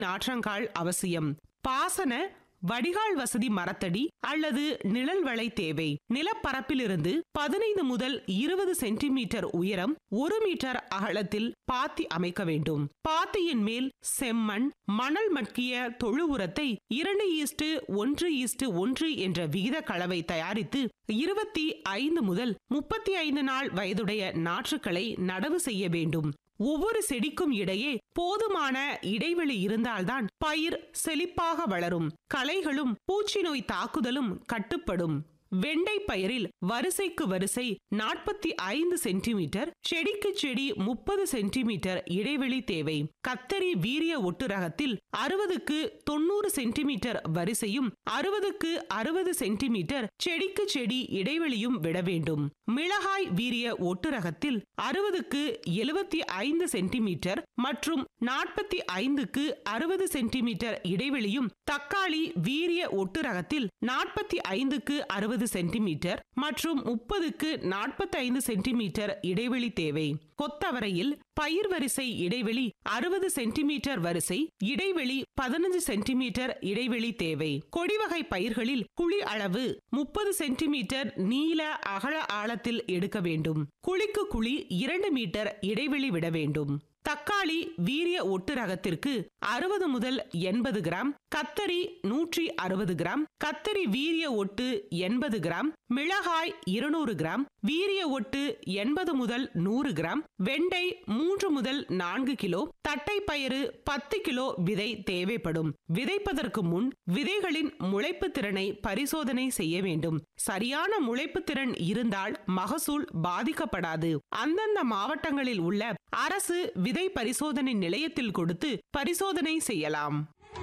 நாற்றங்கால் அவசியம் பாசன வடிகால் வசதி மரத்தடி அல்லது நிழல் வளை தேவை நிலப்பரப்பிலிருந்து பதினைந்து முதல் இருபது சென்டிமீட்டர் உயரம் ஒரு மீட்டர் அகலத்தில் பாத்தி அமைக்க வேண்டும் பாத்தியின் மேல் செம்மண் மணல் மட்கிய தொழு உரத்தை இரண்டு ஈஸ்டு ஒன்று ஈஸ்டு ஒன்று என்ற விகித கலவை தயாரித்து இருபத்தி ஐந்து முதல் முப்பத்தி ஐந்து நாள் வயதுடைய நாற்றுக்களை நடவு செய்ய வேண்டும் ஒவ்வொரு செடிக்கும் இடையே போதுமான இடைவெளி இருந்தால்தான் பயிர் செழிப்பாக வளரும் களைகளும் பூச்சி நோய் தாக்குதலும் கட்டுப்படும் வெண்டை பயிரில் வரிசைக்கு வரிசை நாற்பத்தி ஐந்து சென்டிமீட்டர் செடிக்கு செடி முப்பது சென்டிமீட்டர் இடைவெளி தேவை கத்தரி வீரிய ஒட்டு ரகத்தில் அறுபதுக்கு தொண்ணூறு சென்டிமீட்டர் வரிசையும் அறுபதுக்கு அறுபது சென்டிமீட்டர் செடிக்கு செடி இடைவெளியும் விட வேண்டும் மிளகாய் வீரிய ஒட்டு ரகத்தில் அறுபதுக்கு எழுபத்தி ஐந்து சென்டிமீட்டர் மற்றும் நாற்பத்தி ஐந்துக்கு அறுபது சென்டிமீட்டர் இடைவெளியும் தக்காளி வீரிய ஒட்டு ரகத்தில் நாற்பத்தி ஐந்துக்கு அறுபது சென்டிமீட்டர் மற்றும் முப்பதுக்கு நாற்பத்தைந்து சென்டிமீட்டர் இடைவெளி தேவை கொத்தவரையில் பயிர் வரிசை இடைவெளி அறுபது சென்டிமீட்டர் வரிசை இடைவெளி பதினஞ்சு சென்டிமீட்டர் இடைவெளி தேவை கொடிவகை பயிர்களில் குழி அளவு முப்பது சென்டிமீட்டர் நீள அகல ஆழத்தில் எடுக்க வேண்டும் குழிக்கு குழி இரண்டு மீட்டர் இடைவெளி விட வேண்டும் தக்காளி வீரிய ஒட்டு ரகத்திற்கு அறுபது முதல் எண்பது கிராம் கத்தரி நூற்றி அறுபது கிராம் கத்தரி வீரிய ஒட்டு எண்பது கிராம் மிளகாய் இருநூறு கிராம் வீரிய ஒட்டு எண்பது முதல் நூறு கிராம் வெண்டை மூன்று முதல் நான்கு கிலோ தட்டை பயிறு பத்து கிலோ விதை தேவைப்படும் விதைப்பதற்கு முன் விதைகளின் முளைப்பு திறனை பரிசோதனை செய்ய வேண்டும் சரியான முளைப்பு திறன் இருந்தால் மகசூல் பாதிக்கப்படாது அந்தந்த மாவட்டங்களில் உள்ள அரசு விதை பரிசோதனை நிலையத்தில் கொடுத்து பரிசோதனை செய்யலாம்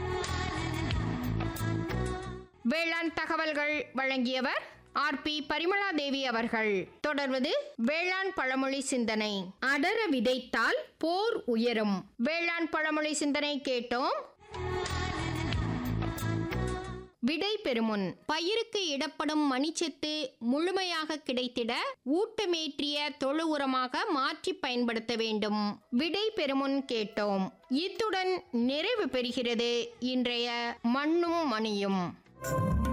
வேளாண் தகவல்கள் வழங்கியவர் ஆர் பி பரிமளா தேவி அவர்கள் தொடர்வது வேளாண் பழமொழி சிந்தனை அடர விதைத்தால் போர் உயரும் வேளாண் பழமொழி சிந்தனை கேட்டோம் விடை பெறுமுன் பயிருக்கு இடப்படும் மணிச்சத்து முழுமையாக கிடைத்திட ஊட்டமேற்றிய தொழு உரமாக மாற்றி பயன்படுத்த வேண்டும் விடை பெறுமுன் கேட்டோம் இத்துடன் நிறைவு பெறுகிறது இன்றைய மண்ணும் மணியும்